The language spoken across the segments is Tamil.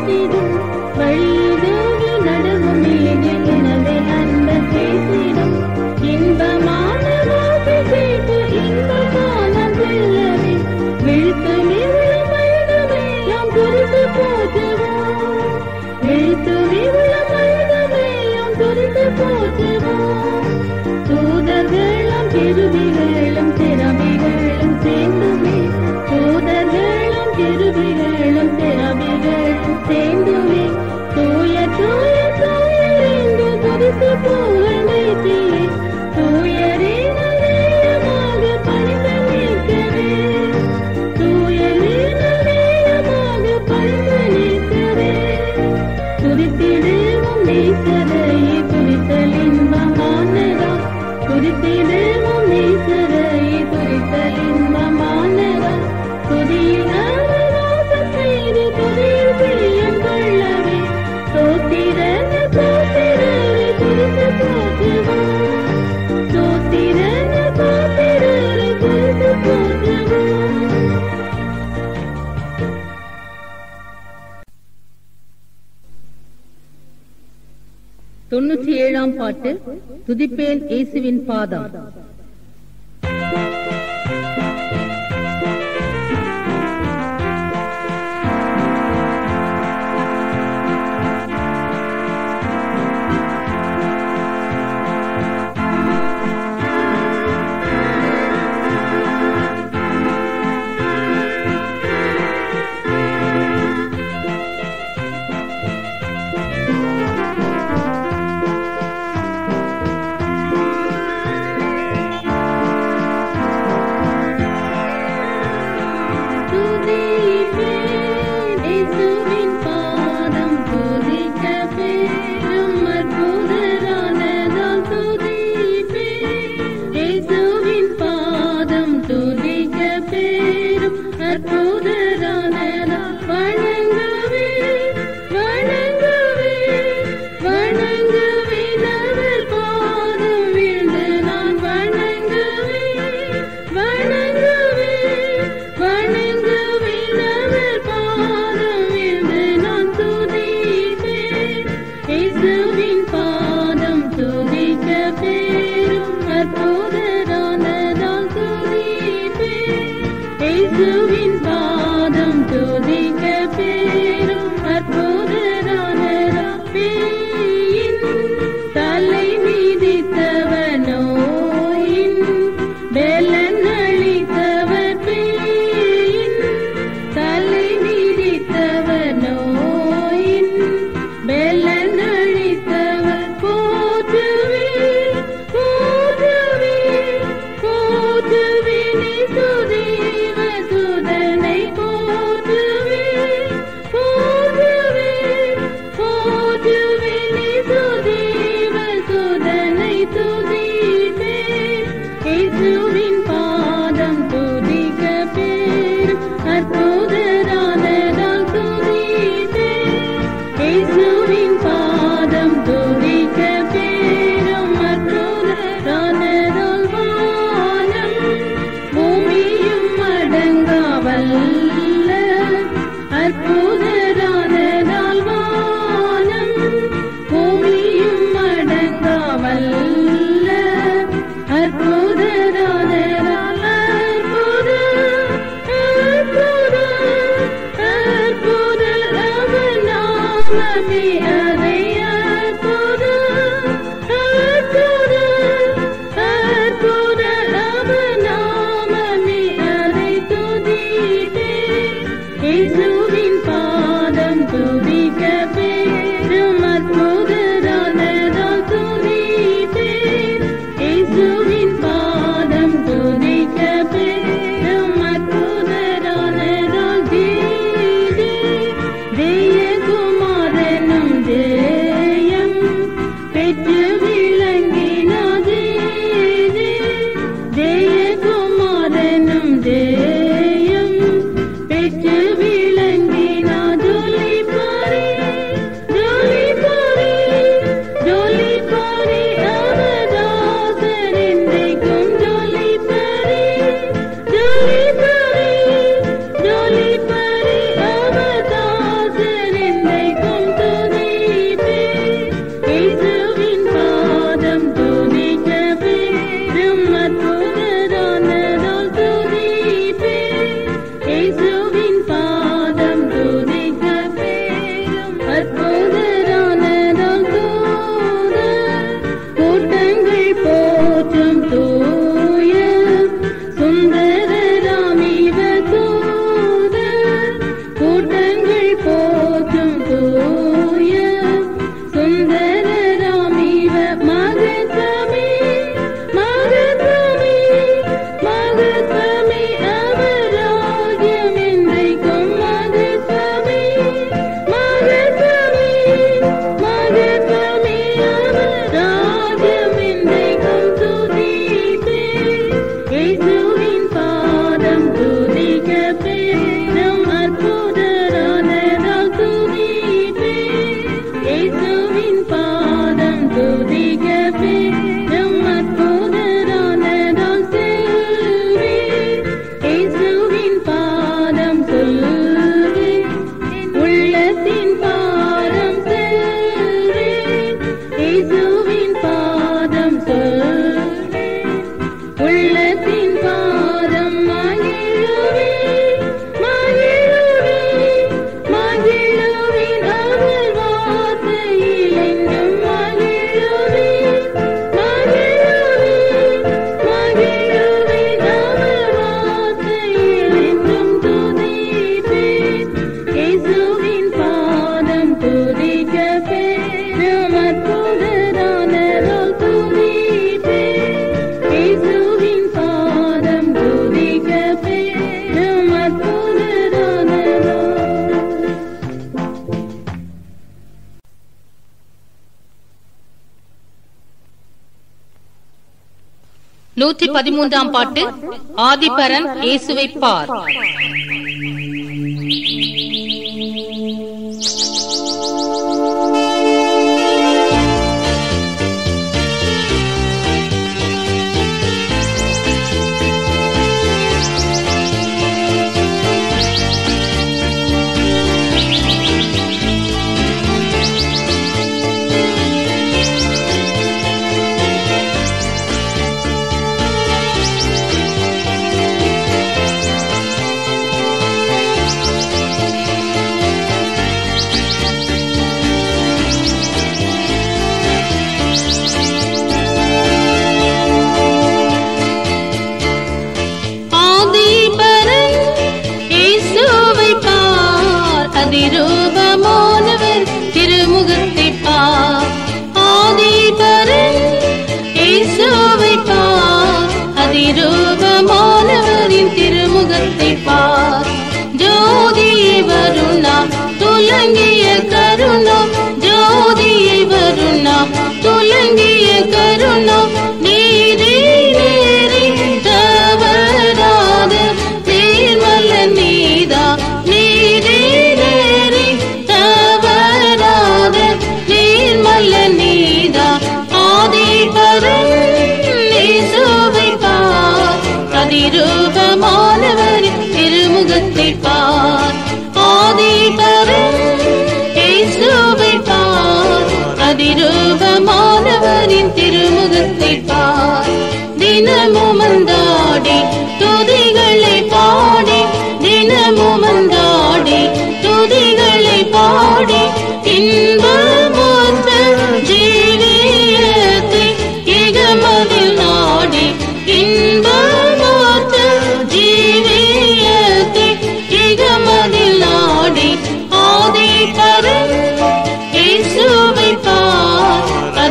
காத்திடும் வழிதோடு நடவும் இலையில் எனவே அன்பர் பேசிடும் இன்பமான வாக்கு கேட்டு இன்பமான செல்லவே விழுத்து விழும் மனிதமே யாம் குறித்து போற்றுவோம் விழுத்து விழும் மனிதமே யாம் குறித்து போற்றுவோம் தூதர்களும் கிருபிகளும் திறமைகளும் சேர்ந்துமே தூதர்களும் கிருபிகளும் திறமைகளும் சேர்ந்துமே தூய தூய தூயரென்று துதித்து புகழ்ந்தேத்தியே தூயரே நலமாக பணிந்து நிற்கவே தூயரே நலமாக பணிந்து நிற்கவே துதித்திடுவோம் நேசரையே துதித்தல் இன்பமானதா துதித்திடுவோம் நேசரையே துதித்தல் இன்பமானதா துதியில் அவராசம் செய்து துதியில் பிரியம் கொள்ளவே சோத்திரன சோத்திரரை துதித்து போற்றுவோம் சோத்திரன சோத்திரரை துதித்து போற்றுவோம் தொண்ணூற்றி ஏழாம் பாட்டு துதிப்பேன் இயேசுவின் பாதம் துதிப்பேன் இயேசுவின் பாதம் துதிக்க பெரும் அற்புதரானதால் துதிப்பேன் இயேசுவின் பாதம் துதிக்க பெரும் அற்புதரானதால் வணங்குவே வணங்குவே வணங்குவேன் அவர் பாதம் வீழ்ந்து நான் வணங்குவேன் வணங்குவேன் வணங்குவேன் அவர் பாதம் வீழ்ந்து நான் துதிப்பேன் இயேசுவின் பாதம் துதிக்க பெரும் அற்புதரானதால் துதிப்பேன் இயேசுவின் பாதம் துதிக்க பெரும் அற்புதரானதால் பேயின் தலை மீதித்தவர் நோயின் பெலன் அளித்தவர் பேயின் தலை மீதித்தவர் நோயின் பெலன் அளித்தவர் போற்றுவே போற்றுவே போற்றுவே சுதேவ சுதனை போற்றுவே போற்றுவே போற்றுவே சுதேவ சுதனை துதிப்பே இயேசுவின் பாதம் துதிக்க பேரும் அற்புதரானதால் துதிப்பே இயேசுவின் பாதம் துதிக்க பேரும் அற்புதரானதால் வானம் பூமியும் அடங்காவல்ல அற்புதரானதால் வானம் பூமியும் அடங்காவல்ல அற்புதரானதால் அற்புத அற்புத அற்புத அவர் நாமமே அதை அற்புத அற்புத அற்புத அவர் நாமமே அதை துதிப்பே இயேசுவின் பாதம் துதிக்க பெரும் அற்புதரானதால் துதிப்பே இயேசுவின் பாதம் துதிக்க பெரும் அற்புதரானதால் ஜீவே தேயகுமாரனும் ஜெயம் பெற்று விளங்கினதே தேயகுமாரனும் ஜெயம் பெற்று விளங்கினா ஜொலி பாரி ஜொலி பாரி ஜொலி பாரி அவதாசர் என்றைக்கும் ஜொலி பாரி ஜொலி பாரி ஜொலி பாரி அவதாசர் என்றைக்கும் நூற்றி பதிமூன்றாம் பாட்டு ஆதிபரன் இயேசுவை பார் ஆதிபரன் இயேசுவை பார் அதிரூபமானவர் திருமுகத்தை பார் ஆதிபரன் இயேசுவை பார் அதிரூபமானவரின் திருமுகத்தை பார் ஜோதியை வருணா துலங்கிய கருணா ஜோதியை வருணா துலங்கிய கருணா நீரே நேரே தவறாத தேர்மல்ல நீதா நீரே நேரே தவறாத நீர்மல்ல நீதா ஆதிபரன் இயேசுவை பார் அதிரூபமானவரின் திருமுகத்தை பார் ஆதிபரன் இயேசுவை பார் அதிரூபமானவரின் திருமுகத்தை பார் தினமும் அந்தாடி துதிகளை பாடி தினமும் அந்தாடி துதிகளை பாடி இன்பமோற்ற ஜீவியத்தை இகமதில் நாடி இன்பமோற்ற ஜீவியத்தை இகமதில் நாடி ஆதி பரன் இயேசுவை பார்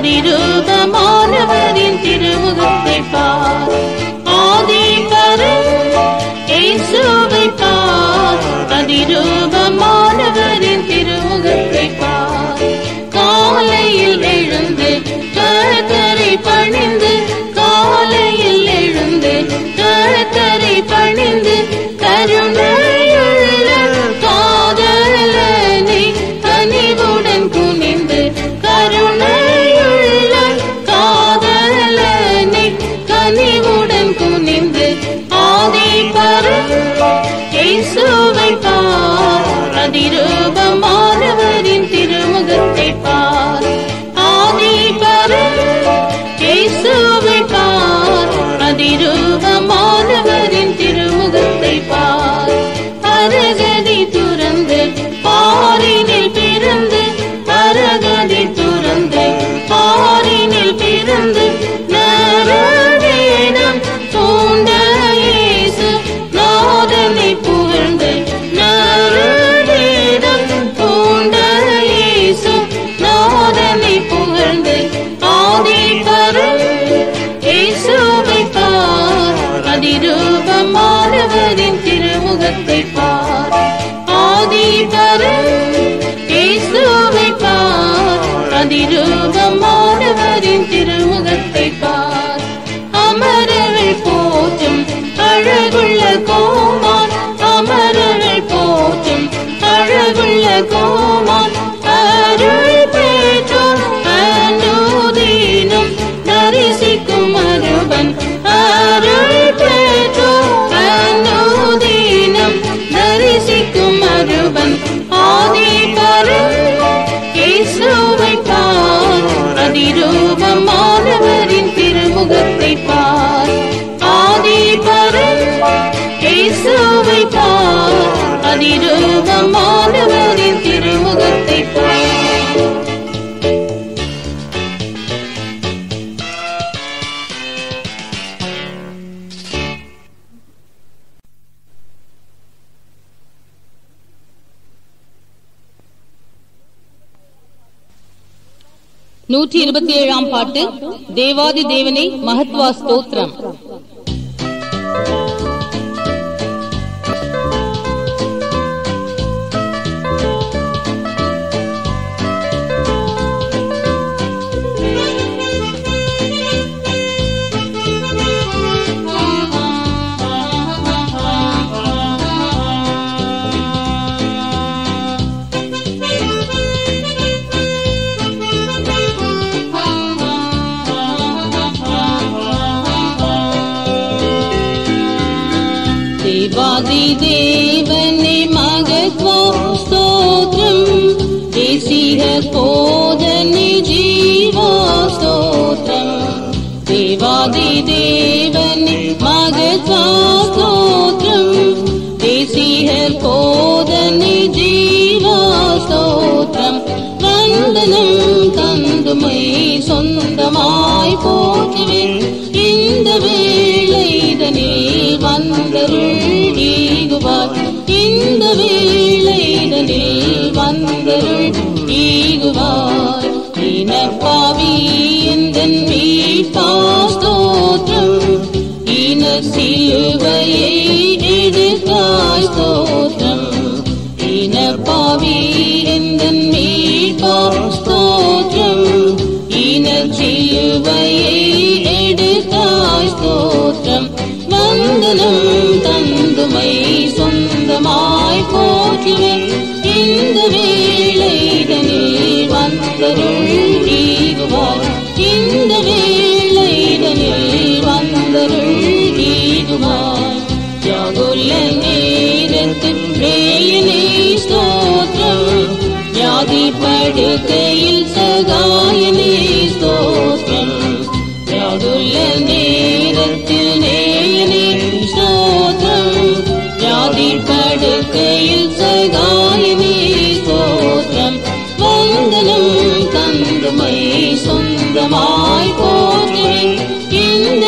அதிரூபமானவரின் திருமுகத்தை பார் ஆதி பரன் இயேசுவை பார் அதிரூபமானவரின் திருமுகத்தை பார் காலையில் எழுந்து கர்த்தரை பணிந்து காலையில் எழுந்து கர்த்தரை பணிந்து கருணையுள்ள காதலனை கனிவுடன் குனிந்து கருணையுள்ள காதலனை கனிவுடன் குனிந்து ஆதி பரன் இயேசுவை பார் அதிரூபமானவரின் திருமுகத்தை பார் ஆதி பரன் இயேசுவை பார் அதிரூபமானவரின் திருமுகத்தை பார் அரகதி துறந்து பாரினில் பிறந்து அரகதி துறந்து பாரினில் பிறந்து நரவேதம் பூண்ட இயேசு நாதனை புகழ்ந்து நரவேதம் பூண்ட இயேசு நாதனை புகழ்ந்து ஆதி பரன் இயேசுவை பார் அதிரூபமானவரின் திருமுகத்தை பார் ஆதி பரன் இயேசுவை பார் அதிரூபமானவரின் திருமுகத்தை பார் அமரர்கள் போற்றும் அழகுள்ள கோமான் அமரர்கள் போற்றும் அழகுள்ள கோமான் அருள் பெற்றோர் அனுதீனம் தரிசிக்கும் அருவன் அருள் பெற்றோர் அனுதீனம் தரிசிக்கும் அருவன் ஆதி பரன் இயேசுவை பார் அதிரூபமானவரின் திருமுகத்தை பார் ஆதி பரன் இயேசுவை பார் அதிரூபமானவரின் திருமுகத்தை பார் நூற்றி இருபத்தி ஏழாம் பாட்டு தேவாதி தேவனை மகத்வா ஸ்தோத்திரம் ஆ தேவனே மகத்வா ஸ்தோத்ரம் தேசிக போதனி ஜீவா ஸ்தோத்ரம் தேவாதி தேவனே மகத்வா ஸ்தோத்ரம் தேசிக போதனி ஜீவா ஸ்தோத்ரம் வந்தனம் தந்துமை சொந்தமாய் போற்றுவேன் இந்த வேளைதனில் வந்தருள் ஈகுவார் இந்த வேளைதனில் வந்தருள் ஈகுவார் இனப்பாவி எந்தன் மீட்பா ஸ்தோத்ரம் இன சிலுவையை எடுத்தாய் ஸ்தோத்ரம் இனப்பாவி எந்தன் மீட்பா ஸ்தோத்ரம் இன சிலுவையை எடுத்தாய் ஸ்தோத்ரம் வந்தனம் தந்துமை சொந்தமாய் போற்றுவேன் இந்த வேளைதனில் வந்தருள் ஈகுவார் இந்த வேளைதனில் வந்தருள் ஈகுவார் யாகுல்ல நேரத்தில் மேயனே ஸ்தோத்ரம் வியாதி படுக்கையில் சகாயனே ஸ்தோத்ரம் யாகுல்ல நேரத்தில் நேயனே ஸ்தோத்ரம் வியாதி படுக்கையில் சகாயனே ஸ்தோத்ரம் வந்தனம் தந்துமை சொந்தமாய் போற்றுவேன் இந்த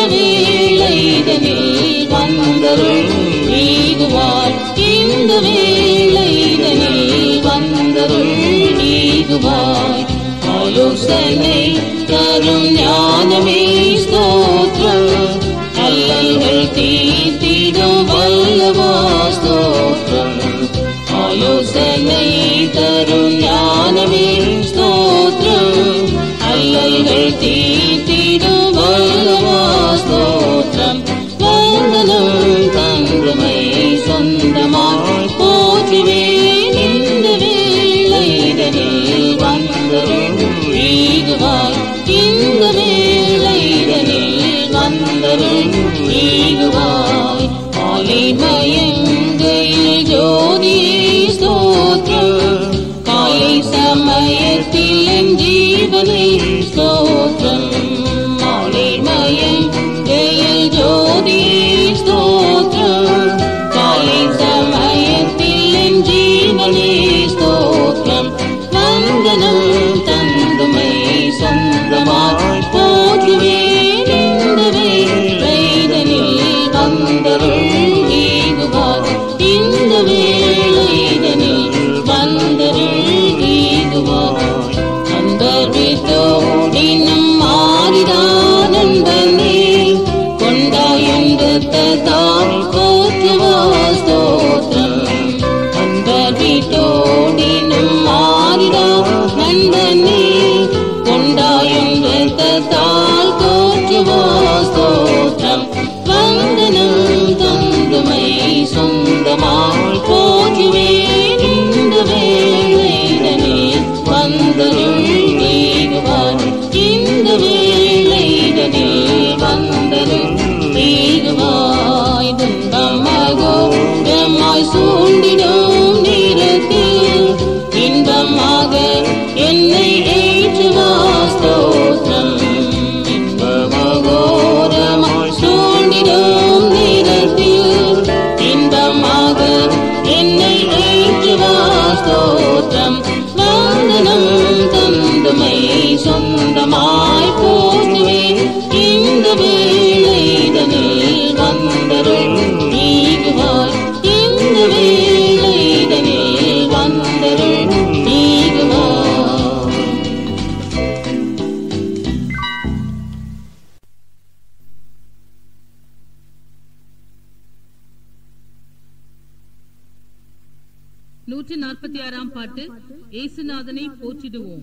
வேளைதனில் வந்தருள் ஈகுவார் இந்த வேளைதனில் வந்தருள் ஈகுவார் ஆலோசனை தரும் ஞானமே ஸ்தோத்ரம் அல்லல்கள் தீர்த்திடும் வல்லவா ஸ்தோத்ரம் ஆலோசனை தரும் ஞானமே ஸ்தோத்ரம் அல்லல்கள் தீர்த்திடும் வல்லவா ஸ்தோத்ரம் வந்தனம் தங்குமை சொந்தமாய் போற்றுவேன் இந்த வேளைதனில் வந்தருள் ஈகுவாய் இந்த வேளைதனில் வந்தருள் ஈகுவாய் ஆலிமயங்கையில் ஜோதி ஸ்தோத்ரம் காலை சமயத்தில் என் ஜீவனை ஸ்தோத்ரம் ஆலிமயங்கையில் ஜோதி ஸ்தோத்ரம் காலை சமயத்தில் என் ஜீவனே ஸ்தோத்ரம் வந்தனம் தந்துமை சொந்தமாய் போற்றுவேன் இந்த வேளைதனில் வந்தருள் ஈகுவார் இந்த வேளைதனில் வந்தருள் ஈகுவார் அன்பர் வித்தோடினும் மாறிதான் அன்பனே கொண்டாயுண்டத்தான் போற்றுவா ஸ்தோத்திரம் அன்பர் வீட்டோடினும் மாறிடா நண்பனே கொண்டாயுண்டத்தால் போற்றுவா ஸ்தோத்திரம் வந்தனம் தந்துமை சொந்தமாய் போற்றுவேன் இந்த வேளைதனில் வந்தருள் ஈகுவார் இந்த வேளைதனில் வந்தருள் ஈகுவாய் துன்பமாகோரமாய் சூண்டிடும் நேரத்தில் இன்பமாக என்னை ஏற்றுவா ஸ்தோத்திரம் இன்பமாகோரமாய் சூண்டிடும் நேரத்தில் இன்பமாக என்னை ஏற்றுவா ஸ்தோத்திரம் வந்தனம் தந்துமை சொந்தமாய் போற்றுவேன் இந்த வேளைதனில் வந்தருள் ஈகுவாய் இந்த வேளைதனில் வந்தருள் ஈகுவாய் நூற்றி நாற்பத்தி ஆறாம் பாட்டு ஏசுநாதனை போற்றிடுவோம்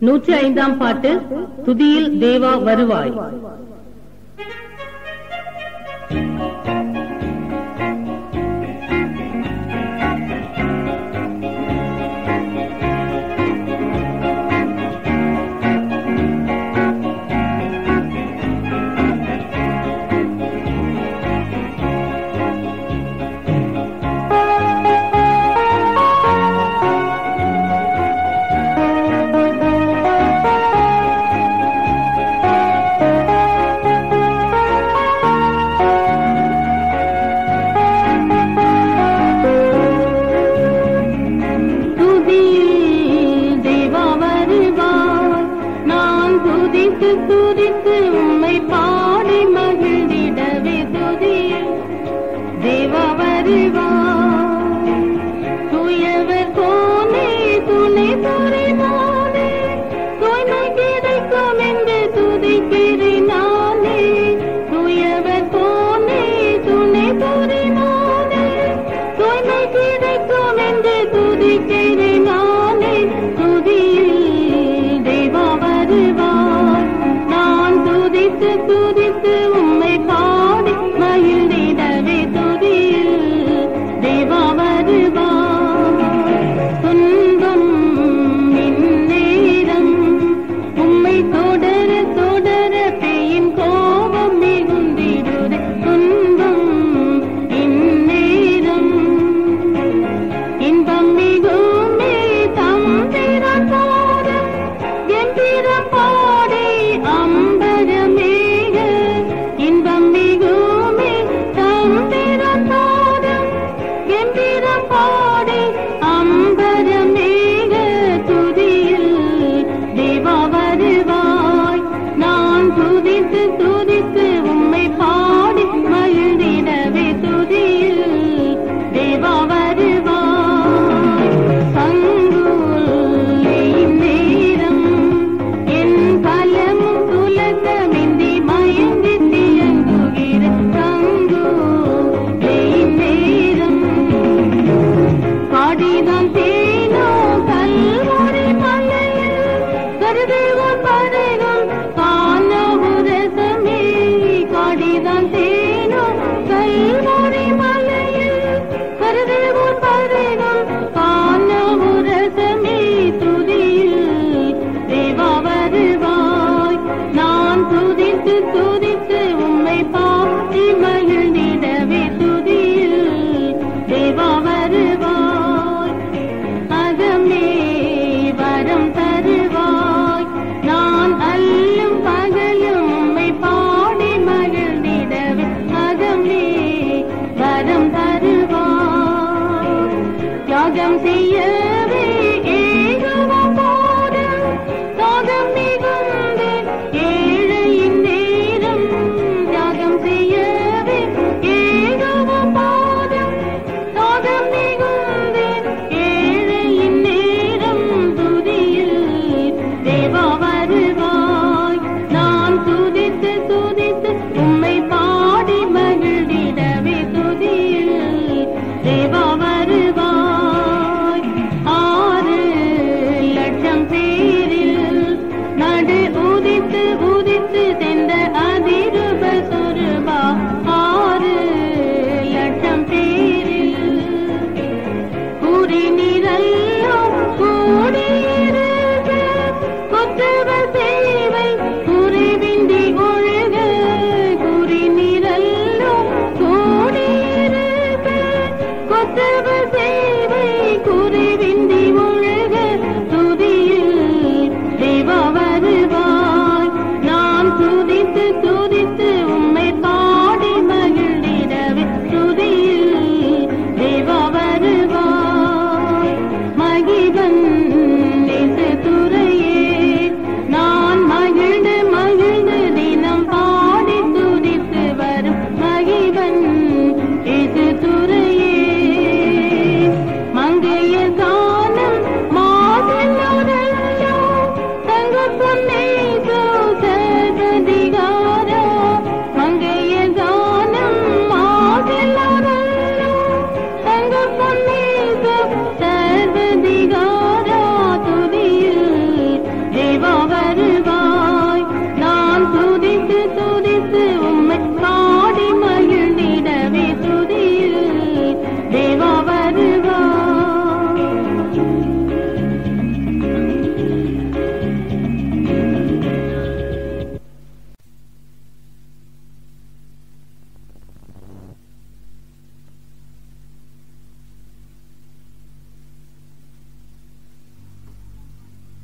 நூற்றி ஐந்தாம் பாட்டு துதியில் தேவா வருவாய் துதியில் தேவா வருவாய் நான் துதித்து துதித்து உம்மை பாடி மகிழ்ந்திடவே துதியில் தேவா வருவாய் தூயவர் போனே துணை புரிவானே தூய்மை கிடைக்கும் என்று துதிக்கிறேன் நானே தூயவர் போனே துணை புரிவானே தூய்மை கிடைக்கும் என்று துதிக்கிறேன் நானே துதியில் தேவா வருவார் நான் துதித்து துதித்து உம்மை பாடி மகிழ்ந்திடவே துதியில் தேவா வருவார் துன்பம் இந்நேரம் உம்மை தொடர தொடர பெய்யும் கோபம் மிகுந்திடுதே துன்பம் இந்நேரம் இன்பம் மிகுமே தம்பிரம் பாடம் எம்பிரம் பாடி அம்பரமேக இன்பம் மிகுமே தம்பிரம் பாடம் எம்பிரம் பாடி அம்பரமேக துதியில் தேவா வருவாய் நான் துதித்து துதித்து உம்மை பாடி மகிழ்ந்திடவே துதியில் தேவா வருவாய் பங்குல்லையும் நேரம் என் பலமும் துலகமின்றி மயங்கி தியங்குகிற பங்குல்லையும் நேரம் பாடிதான் தேனோ கல்முறை மலையில் கருதேவன் பருகும் காணவுரசமே காடிதான் தேனோ கல்முறை மலையில் கருதேவன் பருகும் காணவுரசமே துதியில் தேவா வருவாய் நான் துதித்து துதித்து உம்மை பாட்டி மகிழ்ந்திடவே துதியில் தேவா வருவாய் அகமே வரம் தருவாய் நான் அல்லும் பகலும் உம்மை பாடி மகிழ்ந்திடவே அகமே வரம் தருவாய் தியாகம் செய்யவே ஏகுவம் போதும் தாகம் மிகுந்து ஏழையின் நேரம் தியாகம் செய்யவே ஏகுவம் போதும் தாகம் மிகுந்து ஏழையின் நேரம் துதியில் தேவா வருவாய் நான் துதித்து துதித்து உம்மை பாடி மகிழ்ந்திடவே துதியில் தேவா வருவாய்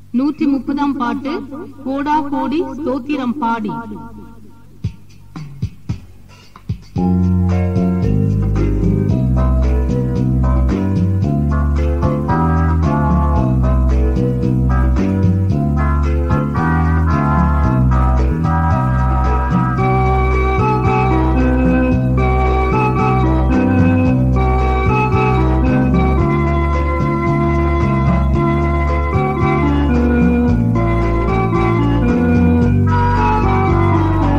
நூற்றி முப்பதாம் பாட்டு கோடா கோடி ஸ்தோத்திரம் பாடி ஆ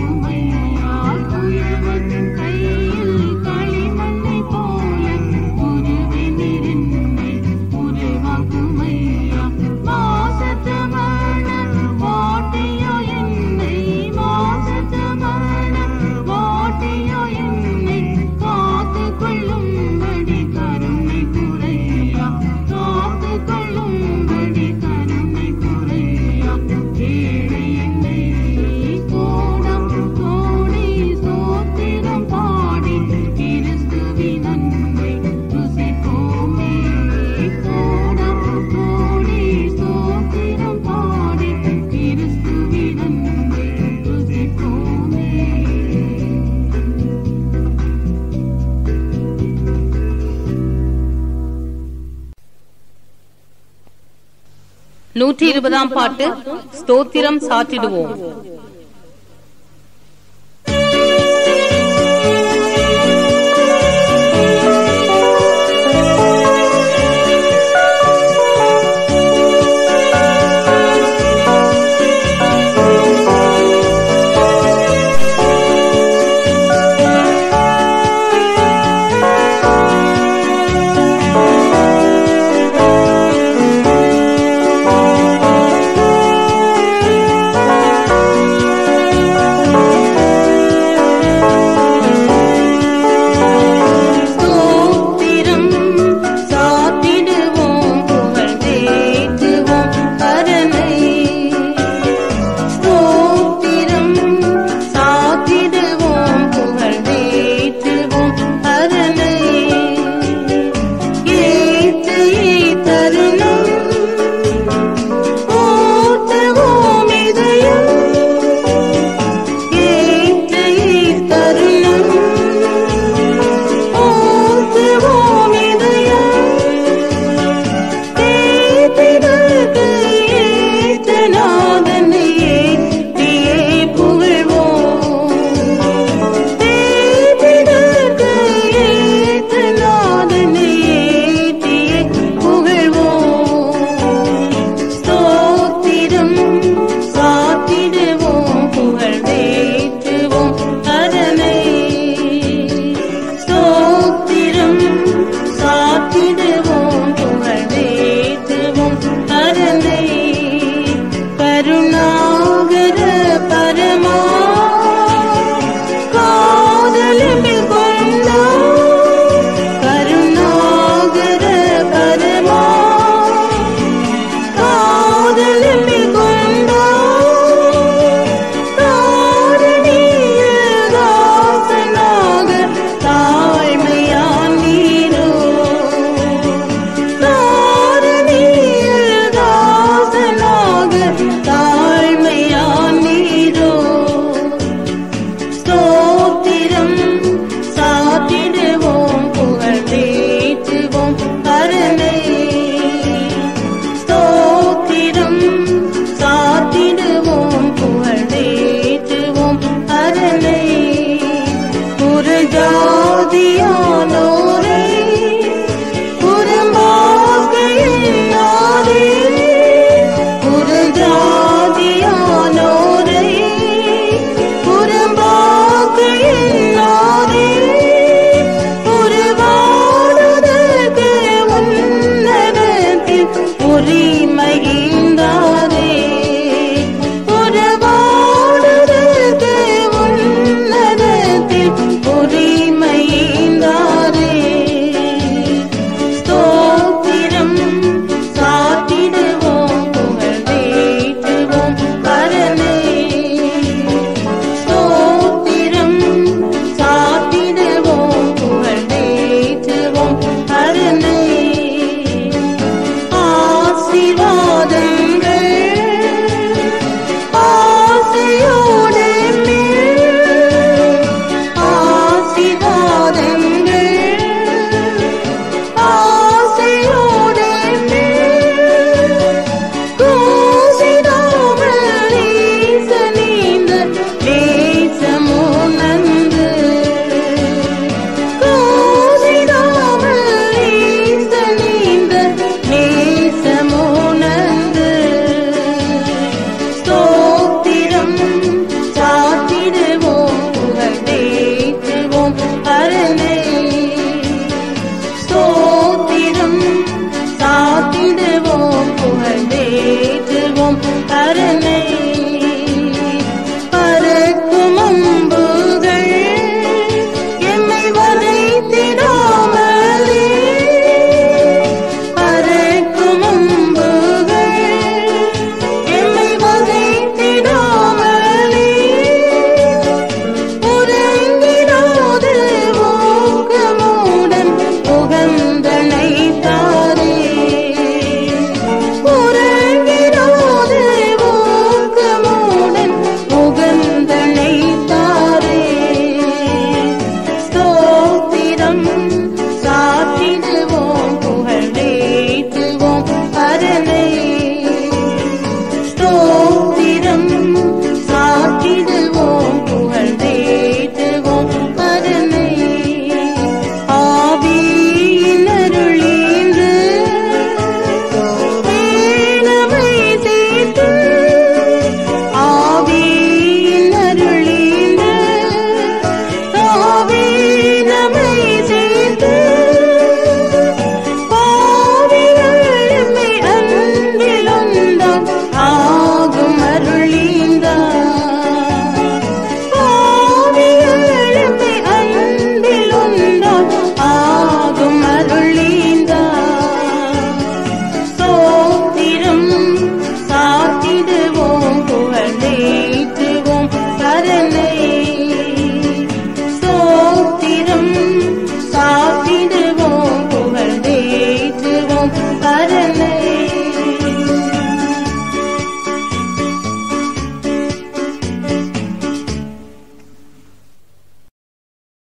உருவாக்குமையா குயவனின் கையில் களிமண்ணை போல உருவினிருந்தை உருவாக்குமையா மாசத்தமான ஓட்டியோ என்னை மாசத்தமான ஓட்டியோ என்னை காத்து கொள்ளும்படி கருணை குறையா காத்து கொள்ளும்படி கருணை குறையா ஏழை என்னை கோடம் கோடி சோத்திரம் பாடி கிறிஸ்துவின் அன்பை ருசிப்போமே கோடம் கோடி சோத்திரம் பாடி கிறிஸ்துவின் அன்பை ருசிப்போமே நூற்றி இருபதாம் பாட்டு ஸ்தோத்திரம் சாற்றிடுவோம்